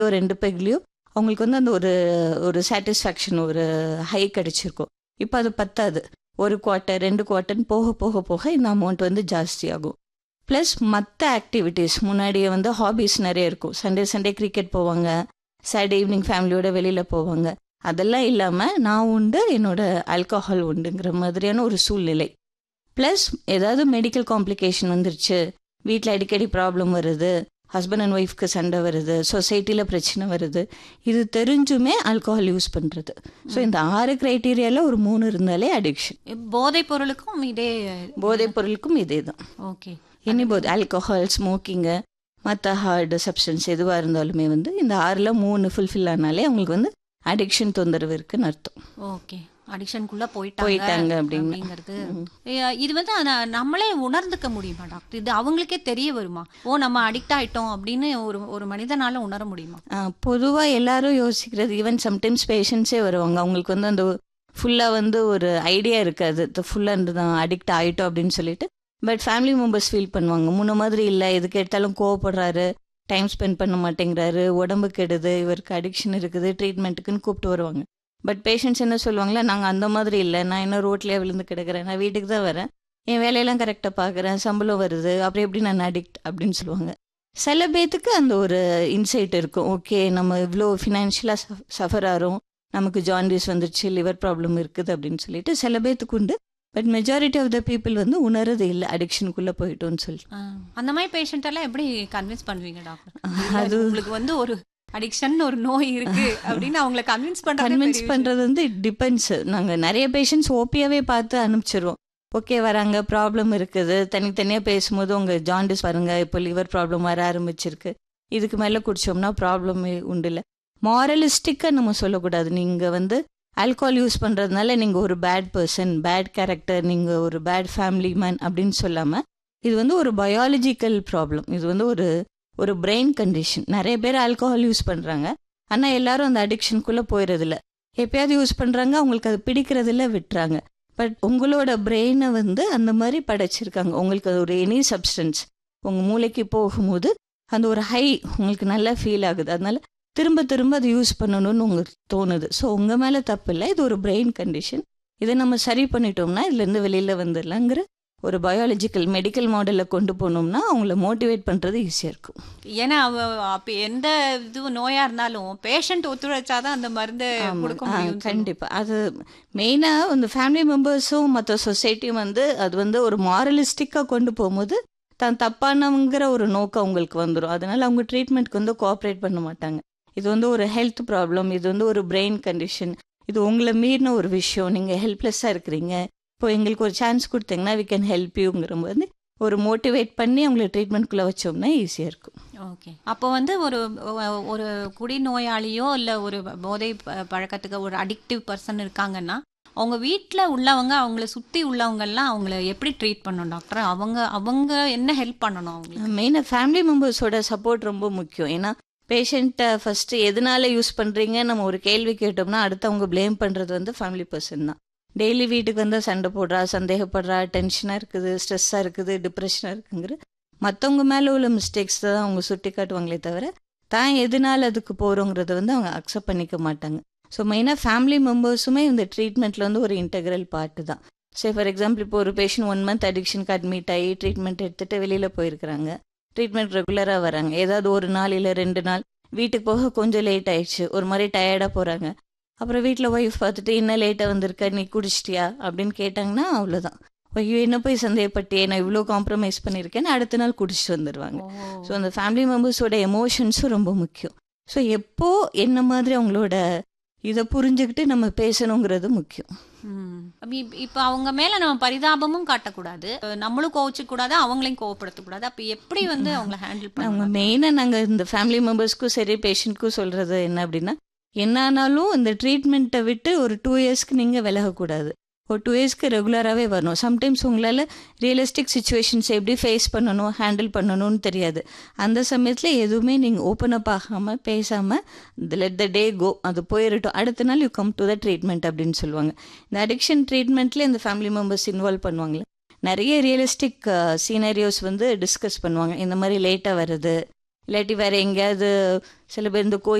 ஒரு ரெண்டு பெக்லேயும் அவங்களுக்கு வந்து அந்த ஒரு ஒரு சாட்டிஸ்ஃபேக்ஷன் ஒரு ஹை கிடைச்சிருக்கும் இப்போ அது பத்தாது ஒரு குவார்ட்டர் ரெண்டு குவார்ட்டர்னு போக போக போக இந்த அமௌண்ட் வந்து ஜாஸ்தி ஆகும் ப்ளஸ் மற்ற ஆக்டிவிட்டீஸ் முன்னாடியே வந்து ஹாபீஸ் நிறைய இருக்கும் சண்டே சண்டே கிரிக்கெட் போவாங்க சாட்டர்டே ஈவினிங் ஃபேமிலியோட வெளியில் போவாங்க அதெல்லாம் இல்லாமல் நான் உண்டு என்னோட ஆல்கஹால் உண்டுங்கிற மாதிரியான ஒரு சூழ்நிலை ப்ளஸ் ஏதாவது மெடிக்கல் காம்ப்ளிகேஷன் வந்துருச்சு வீட்டில் அடிக்கடி ப்ராப்ளம் வருது ஹஸ்பண்ட் அண்ட் ஒய்ஃப்க்கு சண்டை வருது சொசைட்டியில் பிரச்சனை வருது இது தெரிஞ்சுமே ஆல்கஹால் யூஸ் பண்ணுறது ஸோ இந்த ஆறு க்ரைட்டீரியாவில் ஒரு மூணு இருந்தாலே அடிக்ஷன் போதைப் பொருளுக்கும் இதே போதைப் பொருளுக்கும் இதே தான் ஓகே இனி போது ஆல்கஹால் ஸ்மோக்கிங்கு மற்ற ஹார்டு சப்ஸ்டன்ஸ் எதுவாக இருந்தாலுமே வந்து இந்த ஆறில் மூணு ஃபுல்ஃபில் ஆனாலே அவங்களுக்கு வந்து அடிக்ஷன் தொந்தரவு இருக்குன்னு அர்த்தம் ஓகே அடிக்ஷனுக்குள்ள போயிட்டாங்க போயிட்டாங்க அப்படின்னு. அப்படிங்கிறது ஏ, இது வந்து அத- நம்மளே உணர்ந்துக்க முடியுமா டாக்டர் இது அவங்களுக்கே தெரிய வருமா ஓ நம்ம அடிக்ட் ஆயிட்டோம் அப்படின்னு ஒரு ஒரு மனிதனால உணர முடியுமா பொதுவாக எல்லாரும் யோசிக்கிறது ஈவன் சம்டைம்ஸ் பேஷண்ட்ஸே வருவாங்க அவங்களுக்கு வந்து அந்த ஃபுல்லாக வந்து ஒரு ஐடியா இருக்காது ஃபுல்லாக தான் அடிக்ட் ஆகிட்டோம் அப்படின்னு சொல்லிட்டு பட் ஃபேமிலி மெம்பர்ஸ் ஃபீல் பண்ணுவாங்க முன்ன மாதிரி இல்லை எதுக்கு எடுத்தாலும் கோவப்படுறாரு டைம் ஸ்பெண்ட் பண்ண மாட்டேங்கிறாரு உடம்பு கெடுது இவருக்கு அடிக்ஷன் இருக்குது ட்ரீட்மெண்ட்டுக்குன்னு கூப்பிட்டு வருவாங்க பட் பேஷண்ட்ஸ் என்ன சொல்லுவாங்களா நாங்கள் அந்த மாதிரி இல்லை நான் இன்னும் ரோட்லேயே விழுந்து கிடக்கிறேன் நான் வீட்டுக்கு தான் வரேன் என் வேலையெல்லாம் கரெக்டாக பார்க்குறேன் சம்பளம் வருது அப்புறம் எப்படி நான் அடிக்ட் அப்படின்னு சொல்லுவாங்க சில பேத்துக்கு அந்த ஒரு இன்சைட் இருக்கும் ஓகே நம்ம இவ்வளோ ஃபினான்ஷியலாக சஃபர் ஆகிறோம் நமக்கு ஜாண்டிஸ் வந்துருச்சு லிவர் ப்ராப்ளம் இருக்குது அப்படின்னு சொல்லிட்டு சில பேத்துக்கு உண்டு but majority of the people வந்து உணரது இல்லை அடிக்ஷனுக்குள்ளே போயிட்டோன்னு சொல்லி ஆ, அந்த மாதிரி பேஷண்ட் எல்லாம் எப்படி கன்வின்ஸ் பண்ணுவீங்க டாக்டர் அது- அது உங்களுக்கு வந்து ஒரு அடிக்ஷன் ஒரு நோய் இருக்கு அப்படின்னு அவங்கள கன்வின்ஸ் பண்றது கன்வின்ஸ் பண்ணுறது வந்து இட் டிபெண்ட்ஸ் நாங்கள் நிறைய பேஷண்ட்ஸ் ஓபியாவே பார்த்து அனுப்பிச்சிருவோம் ஓகே வராங்க ப்ராப்ளம் இருக்குது தனித்தனியாக பேசும்போது உங்கள் ஜாண்டிஸ் வருங்க இப்போ லிவர் ப்ராப்ளம் வர ஆரம்பிச்சிருக்கு இதுக்கு மேலே குடிச்சோம்னா ப்ராப்ளமே உண்டு இல்லை மாரலிஸ்டிக்காக நம்ம சொல்லக்கூடாது நீங்கள் வந்து ஆல்கோஹால் யூஸ் பண்ணுறதுனால நீங்கள் ஒரு பேட் பர்சன் பேட் கேரக்டர் நீங்கள் ஒரு பேட் ஃபேமிலி மேன் அப்படின்னு சொல்லாமல் இது வந்து ஒரு பயாலஜிக்கல் ப்ராப்ளம் இது வந்து ஒரு ஒரு பிரெயின் கண்டிஷன் நிறைய பேர் ஆல்கோஹால் யூஸ் பண்ணுறாங்க ஆனால் எல்லாரும் அந்த அடிக்ஷனுக்குள்ளே போயிடுறதில்ல எப்பயாவது யூஸ் பண்ணுறாங்க அவங்களுக்கு அது பிடிக்கிறதில்ல விட்டுறாங்க பட் உங்களோட பிரெயினை வந்து அந்த மாதிரி படைச்சிருக்காங்க உங்களுக்கு அது ஒரு எனி சப்ஸ்டன்ஸ் உங்கள் மூளைக்கு போகும்போது அந்த ஒரு ஹை உங்களுக்கு நல்லா ஃபீல் ஆகுது அதனால திரும்ப திரும்ப அதை யூஸ் பண்ணணும்னு உங்களுக்கு தோணுது ஸோ உங்கள் மேலே தப்பு இல்லை இது ஒரு பிரெயின் கண்டிஷன் இதை நம்ம சரி பண்ணிட்டோம்னா இதுலேருந்து வெளியில் வந்துடலாங்கிற ஒரு பயாலஜிக்கல் மெடிக்கல் மாடலில் கொண்டு போனோம்னா அவங்கள மோட்டிவேட் பண்ணுறது ஈஸியாக இருக்கும் ஏன்னா அவ அப்ப எந்த இது நோயா இருந்தாலும் பேஷண்ட் ஒத்துழைச்சாதான் அந்த மருந்து கொடுக்க முடியும் கண்டிப்பாக அது மெயினாக இந்த ஃபேமிலி மெம்பர்ஸும் மற்ற சொசைட்டியும் வந்து அது வந்து ஒரு மாரலிஸ்டிக்காக கொண்டு போகும்போது தான் தப்பானவங்கிற ஒரு நோக்கம் அவங்களுக்கு வந்துடும் அதனால அவங்க ட்ரீட்மெண்ட்க்கு வந்து கோஆப்ரேட் பண்ண மாட்டாங்க இது வந்து ஒரு ஹெல்த் ப்ராப்ளம் இது வந்து ஒரு பிரெயின் கண்டிஷன் இது உங்களை மீறின ஒரு விஷயம் நீங்கள் ஹெல்ப்லெஸ்ஸாக இருக்கிறீங்க இப்போ எங்களுக்கு ஒரு சான்ஸ் கொடுத்தீங்கன்னா வி கேன் ஹெல்ப் யூங்கிற போது ஒரு மோட்டிவேட் பண்ணி அவங்கள ட்ரீட்மெண்ட்குள்ளே வச்சோம்னா ஈஸியாக இருக்கும் ஓகே அப்போ வந்து ஒரு ஒரு குடிநோயாளியோ இல்ல ஒரு போதை ப- பழக்கத்துக்கு ஒரு அடிக்டிவ் பர்சன் இருக்காங்கன்னா அவங்க வீட்ல உள்ளவங்க அவங்கள சுத்தி உள்ளவங்க எல்லாம் அவங்கள எப்படி ட்ரீட் பண்ணணும் டாக்டர் அவங்க அவங்க என்ன ஹெல்ப் பண்ணணும் அவங்களுக்கு மெயினாக ஃபேமிலி மெம்பர்ஸோட சப்போர்ட் ரொம்ப முக்கியம் ஏன்னா பேஷண்ட்டை ஃபஸ்ட்டு எதனால யூஸ் பண்ணுறீங்க நம்ம ஒரு கேள்வி கேட்டோம்னா அடுத்து அவங்க ப்ளேம் பண்ணுறது வந்து ஃபேமிலி பர்சன் தான் டெய்லி வீட்டுக்கு வந்தால் சண்டை போடுறா சந்தேகப்படுறா டென்ஷனாக இருக்குது ஸ்ட்ரெஸ்ஸாக இருக்குது டிப்ரெஷனாக இருக்குங்கிற மற்றவங்க மேலே உள்ள மிஸ்டேக்ஸ் தான் அவங்க சுட்டி காட்டுவாங்களே தவிர தான் எதனால அதுக்கு போகிறோங்கிறத வந்து அவங்க அக்செப்ட் பண்ணிக்க மாட்டாங்க ஸோ மெயினாக ஃபேமிலி மெம்பர்ஸுமே இந்த ட்ரீட்மெண்ட்டில் வந்து ஒரு இன்டெக்ரல் பார்ட்டு தான் சே ஃபார் எக்ஸாம்பிள் இப்போ ஒரு பேஷண்ட் ஒன் மந்த் அடிக்ஷனுக்கு அட்மிட் ஆகி ட்ரீட்மெண்ட் எடுத்துகிட்டு வெளியில் போயிருக்கிறாங்க ட்ரீட்மெண்ட் ரெகுலராக வராங்க ஏதாவது ஒரு நாள் இல்லை ரெண்டு நாள் வீட்டுக்கு போக கொஞ்சம் லேட் ஆயிடுச்சு ஒரு மாதிரி டயர்டாக போகிறாங்க அப்புறம் வீட்டில் ஒய்ஃப் பார்த்துட்டு என்ன லேட்டாக வந்திருக்க நீ குடிச்சிட்டியா அப்படின்னு கேட்டாங்கன்னா அவ்வளோதான் ஐயோ என்ன போய் சந்தேகப்பட்டியே நான் இவ்வளோ காம்ப்ரமைஸ் பண்ணியிருக்கேன்னு அடுத்த நாள் குடிச்சிட்டு வந்துடுவாங்க ஸோ அந்த ஃபேமிலி மெம்பர்ஸோட எமோஷன்ஸும் ரொம்ப முக்கியம் ஸோ எப்போ என்ன மாதிரி அவங்களோட இதை புரிஞ்சுக்கிட்டு நம்ம பேசணுங்கிறது முக்கியம் ம். அப்ப இப்- இப்ப அவங்க மேல நம்ம பரிதாபமும் காட்டக்கூடாது நம்மளும் கோவிச்சு கூடாது அவங்களையும் கோவப்படுத்த கூடாது அப்ப எப்படி வந்து அவங்கள ஹேண்டில் அவங்க பண்ணுவாங்க மெயினாக நாங்கள் இந்த ஃபேமிலி மெம்பர்ஸ்க்கும் சரி பேஷண்ட்க்கும் சொல்கிறது என்ன அப்படின்னா என்ன ஆனாலும் இந்த ட்ரீட்மெண்ட்டை விட்டு ஒரு டூ இயர்ஸ்க்கு நீங்கள் விலகக்கூடாது ஒரு டூ இயர்ஸ்க்கு ரெகுலராகவே வரணும் சம்டைம்ஸ் உங்களால் ரியலிஸ்டிக் சுச்சுவேஷன்ஸ் எப்படி ஃபேஸ் பண்ணணும் ஹேண்டில் பண்ணணும்னு தெரியாது அந்த சமயத்தில் எதுவுமே நீங்கள் ஓப்பன் அப் ஆகாமல் பேசாமல் லெட் த டே கோ அது போயிடட்டும் அடுத்த நாள் you come to the treatment அப்படின்னு சொல்லுவாங்க இந்த அடிக்ஷன் ட்ரீட்மெண்ட்டில் இந்த ஃபேமிலி மெம்பர்ஸ் இன்வால்வ் பண்ணுவாங்களே நிறைய ரியலிஸ்டிக் சீனரியோஸ் வந்து டிஸ்கஸ் பண்ணுவாங்க இந்த மாதிரி லேட்டாக வருது இல்லாட்டி வேற எங்கேயாவது சில பேர் இந்த கோயில்